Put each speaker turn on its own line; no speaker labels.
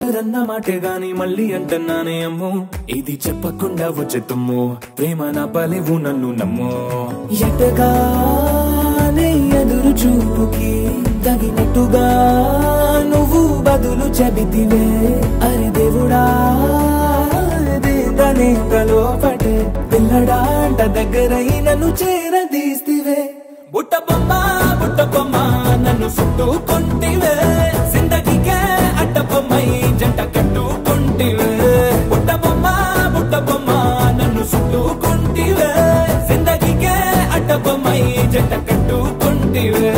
రన్న మాటే గాని మళ్ళీ అంటున్నానే అమ్మో ఇది చెప్పకుండా వచ్చే తుమ్ము ప్రేమ నా పలివు నన్ను నమ్ము ఎటగానే ఎదురు చూపుకి తగినట్టుగా నువ్వు బదులు చెబితివే అరే దేవుడా దేదనే లోపటే పిల్లడా అంట దగ్గరై నన్ను చేరదీస్తివే బుట్ట బొమ్మ బుట్ట బొమ్మ నన్ను చుట్టుకుంటివే జిందగీకే అడ్డ బొమ్మై జంట కట్టుకుంటివే బుట్ట బొమ్మ బుట్ట బొమ్మ నన్ను చుట్టుకుంటివే జిందగీకే అడ్డ బొమ్మై జంట కట్టుకుంటివే